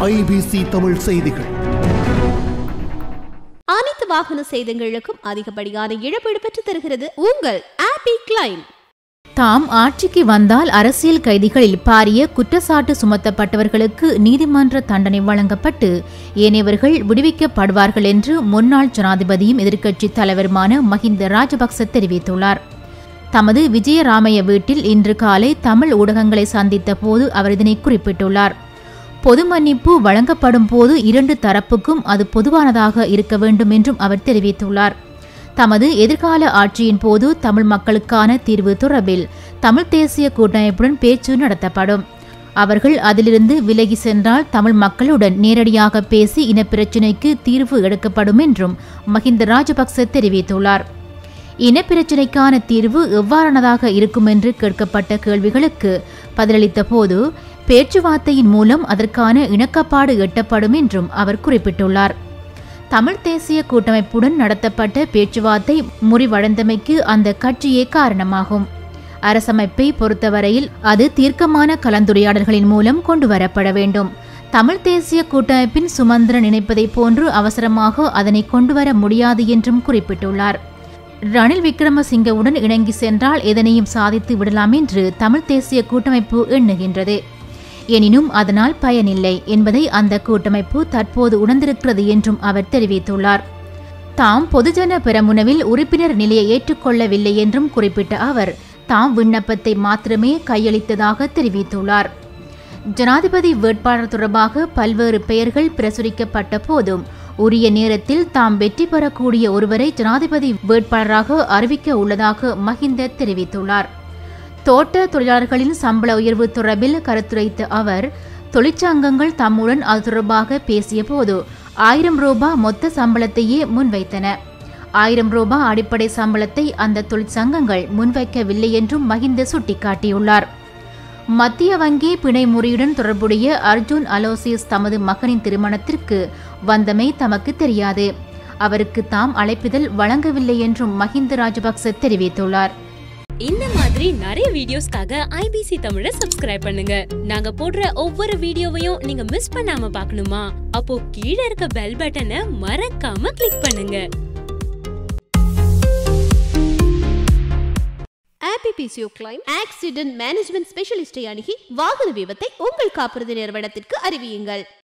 IBC Tamil செய்திகள் அனைத்து வாகன சேதங்களுக்கும் அதிகப்படியான இழப்பீடு பெற்று தருகிறது உங்கள் ஆப்பி கிளைம் தாம் ஆட்சிக்கு வந்தால் அரசியல் கைதிகளில் பாரிய குற்றச்சாட்டு சுமத்தப்பட்டவர்களுக்கு நீதிமன்ற தண்டனை வழங்கப்பட்டு ஏனையவர்கள் விடுவிக்கப்படுவார்கள் என்று முன்னாள் ஜனாதிபதியும் எதிர்க்கட்சித் தலைவருமான மஹிந்த ராஜபக்ச தெரிவித்துள்ளார் தமது விஜயராமைய வீட்டில் இன்று காலை தமிழ் ஊடகங்களை சந்தித்த போது அவர் இதனை குறிப்பிட்டுள்ளார் பொது மன்னிப்பு வழங்கப்படும் போது இரண்டு தரப்புக்கும் அது பொதுவானதாக இருக்க வேண்டும் என்றும் அவர் தெரிவித்துள்ளார் தமது எதிர்கால ஆட்சியின் போது தமிழ் மக்களுக்கான தீர்வு தொடர்பில் தமிழ் தேசிய கூட்டமைப்புடன் பேச்சு நடத்தப்படும் அவர்கள் அதிலிருந்து விலகி சென்றால் தமிழ் மக்களுடன் நேரடியாக பேசி இனப்பிரச்சினைக்கு தீர்வு எடுக்கப்படும் என்றும் மஹிந்த ராஜபக்ச தெரிவித்துள்ளார் இனப்பிரச்சினைக்கான தீர்வு எவ்வாறானதாக இருக்கும் என்று கேட்கப்பட்ட கேள்விகளுக்கு பதிலளித்த போது பேச்சுவார்த்தையின் மூலம் அதற்கான இணக்கப்பாடு எட்டப்படும் என்றும் அவர் குறிப்பிட்டுள்ளார் தமிழ் தேசிய கூட்டமைப்புடன் நடத்தப்பட்ட பேச்சுவார்த்தை முறிவடைந்தமைக்கு அந்த கட்சியே காரணமாகும் அரசமைப்பை பொறுத்தவரையில் அது தீர்க்கமான கலந்துரையாடல்களின் மூலம் கொண்டு வரப்பட வேண்டும் தமிழ் தேசிய கூட்டமைப்பின் சுமந்திர நினைப்பதைப் போன்று அவசரமாக அதனை கொண்டுவர முடியாது என்றும் குறிப்பிட்டுள்ளார் ரணில் விக்ரமசிங்கவுடன் இணங்கி சென்றால் எதனையும் சாதித்து விடலாம் என்று தமிழ் தேசிய கூட்டமைப்பு எண்ணுகின்றது எனினும் அதனால் பயனில்லை என்பதை அந்த கூட்டமைப்பு தற்போது உணர்ந்திருக்கிறது என்றும் அவர் தெரிவித்துள்ளார் தாம் பொதுஜன பெரமுனவில் உறுப்பினர் நிலையை ஏற்றுக்கொள்ளவில்லை என்றும் குறிப்பிட்ட அவர் தாம் விண்ணப்பத்தை மாத்திரமே கையளித்ததாக தெரிவித்துள்ளார் ஜனாதிபதி வேட்பாளர் தொடர்பாக பல்வேறு பெயர்கள் பிரசுரிக்கப்பட்ட போதும் உரிய நேரத்தில் தாம் வெற்றி பெறக்கூடிய ஒருவரை ஜனாதிபதி வேட்பாளராக அறிவிக்க உள்ளதாக மஹிந்த தெரிவித்துள்ளார் தோட்ட தொழிலாளர்களின் சம்பள உயர்வு தொடர்பில் கருத்துரைத்த அவர் தொழிற்சங்கங்கள் தம்முடன் அது தொடர்பாக பேசிய போது ஆயிரம் ரூபாய் மொத்த சம்பளத்தையே முன்வைத்தன ஆயிரம் ரூபாய் அடிப்படை சம்பளத்தை அந்த தொழிற்சங்கங்கள் முன்வைக்கவில்லை என்றும் மஹிந்த சுட்டிக்காட்டியுள்ளார் மத்திய வங்கி பிணை முறையுடன் தொடர்புடைய அர்ஜுன் அலோசியஸ் தமது மகனின் திருமணத்திற்கு வந்தமை தமக்கு தெரியாது அவருக்கு தாம் அழைப்பிதழ் வழங்கவில்லை என்றும் மஹிந்த ராஜபக்ச தெரிவித்துள்ளார் இந்த மாதிரி நிறைய வீடியோஸ்க்காக ஐபிசி தமிழ சப்ஸ்கிரைப் பண்ணுங்க நாங்க போடுற ஒவ்வொரு வீடியோவையும் நீங்க மிஸ் பண்ணாம பார்க்கணுமா அப்போ கீழே இருக்க பெல் பட்டனை மறக்காம கிளிக் பண்ணுங்க ஆப்பி பிசிஓ கிளைம் ஆக்சிடென்ட் மேனேஜ்மெண்ட் ஸ்பெஷலிஸ்டை அணுகி வாகன விபத்தை உங்கள் காப்புறுதி நிறுவனத்திற்கு அறிவியுங்கள்